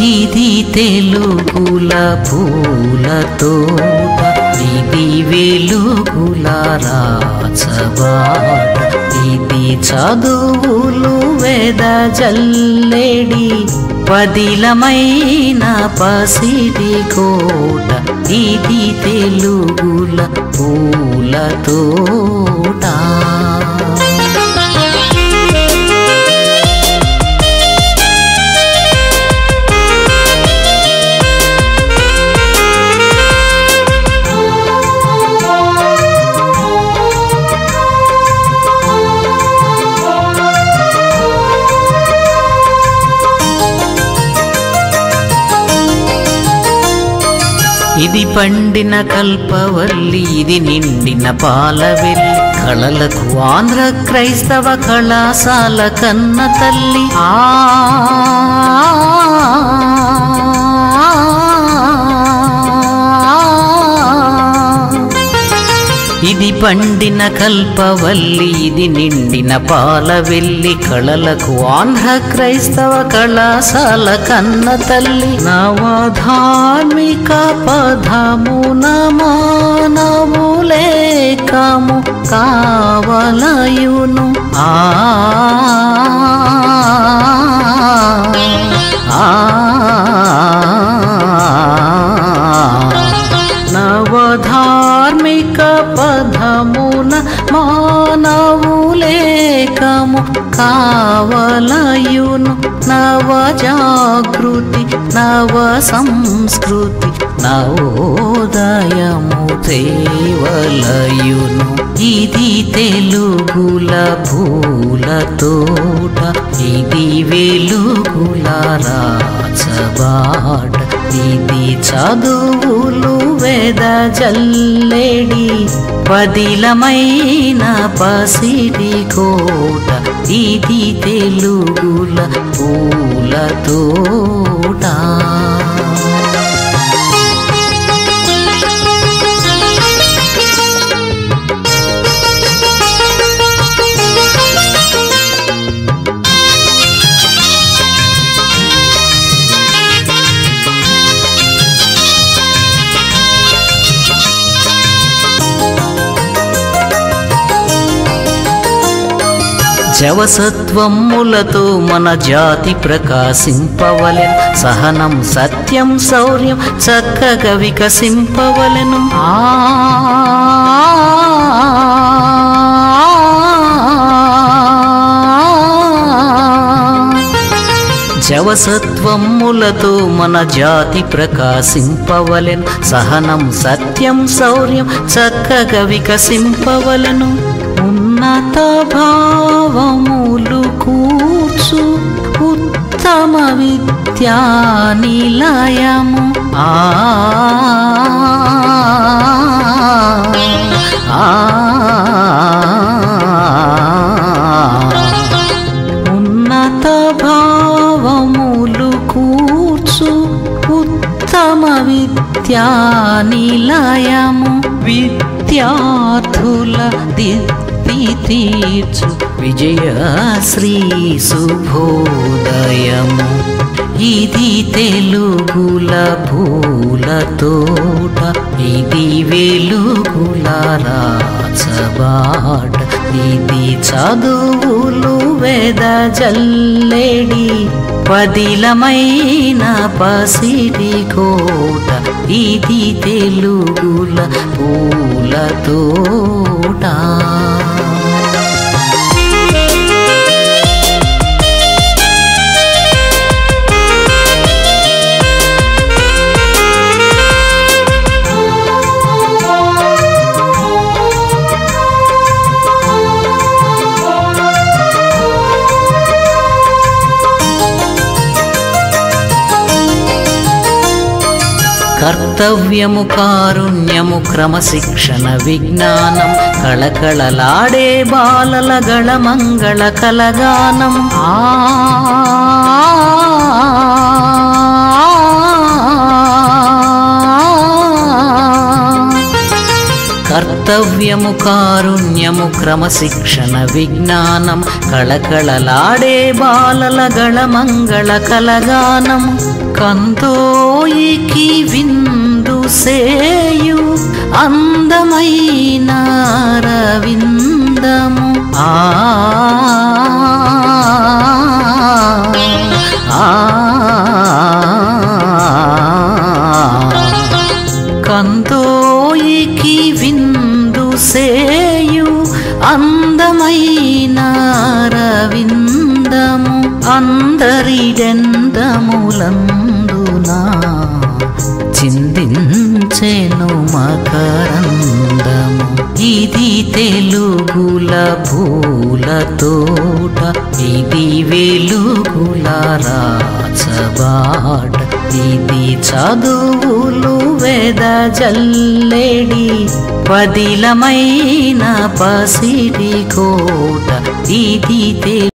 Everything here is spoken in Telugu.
ఇది తెలుగుల పూల తోట ఇది వెలుగుల రాచబాట ఇది చదువులు వేద జల్లెడి పదిలమైన పసిడి కోట ఇది తెలుగుల పూల తోట ఇది పండిన కల్పవల్లి ఇది నిండిన పాలవెల్లి కళలకు ఆంధ్ర క్రైస్తవ కళాశాల కన్న తల్లి ఆ ఇది పండిన కల్పవల్లి ఇది నిండిన పాలవెల్లి కళలకు ఆంధ్ర క్రైస్తవ కళాశాల కన్న తల్లి నవధార్మిక పదమున మానవులేకము కావలయును ఆ ఆ నవధార్మిక పదమున మానవులేకము కావలయును నవ జాగృతి నవ సంస్కృతి నవోదయము తేవలయును ఇది తెలుగుల భూల తోట ఇది వెలుగుల రాచబాట ఇది చదువులు వేద జల్లెడి పదిలమైన పసిడి కోట ఇది తెలుగుల పూల తోట జవసత్వములతో మన జాతి ప్రకాశింపవలెను సహనం సత్యం శౌర్యం చక్కగా వికసింపవలెను ఆ జవసత్వములతో మన జాతి ప్రకాశింపవలెను సహనం సత్యం శౌర్యం చక్కగా వికసింపవలెను ఉన్నత భావములు కూర్చు ఉత్తమ విద్యా నిలయము ఆ ఆ ఉన్నత భావములు కూర్చు ఉత్తమ విద్యా నిలయము విద్యార్థుల దిత్తి తీర్చు విజయశ్రీ శుభోదయము ఇది తెలుగుల భూల తోట ఇది వెలుగుల రాచబాట ఇది చదువులు వేద జల్లెడి పదిలమైన పసిడి కోట ఇది తెలుగుల పూల తోట కర్తవ్యము కారుణ్యము క్రమశిక్షణ విజ్ఞానం కళకళలాడే బాలల గళమంగళ కలగానం ఆ కర్త కర్తవ్యము కారుణ్యము క్రమశిక్షణ విజ్ఞానం కళకళలాడే బాలల గళమంగళ కలగానం కందోయికి విందు సేయు అందమైన రవిందము ఆ ఆ కందోయికి విందు సేయు అందమైన రవిందము అందరిడెందములందునా చిందించెను మకరందము ఇది తెలుగుల భూల తోట ఇది వెలుగుల రాచబాట ఇది చదువులు వెదజల్లెడి పదిలమైన పసిడి కోట ఇది తె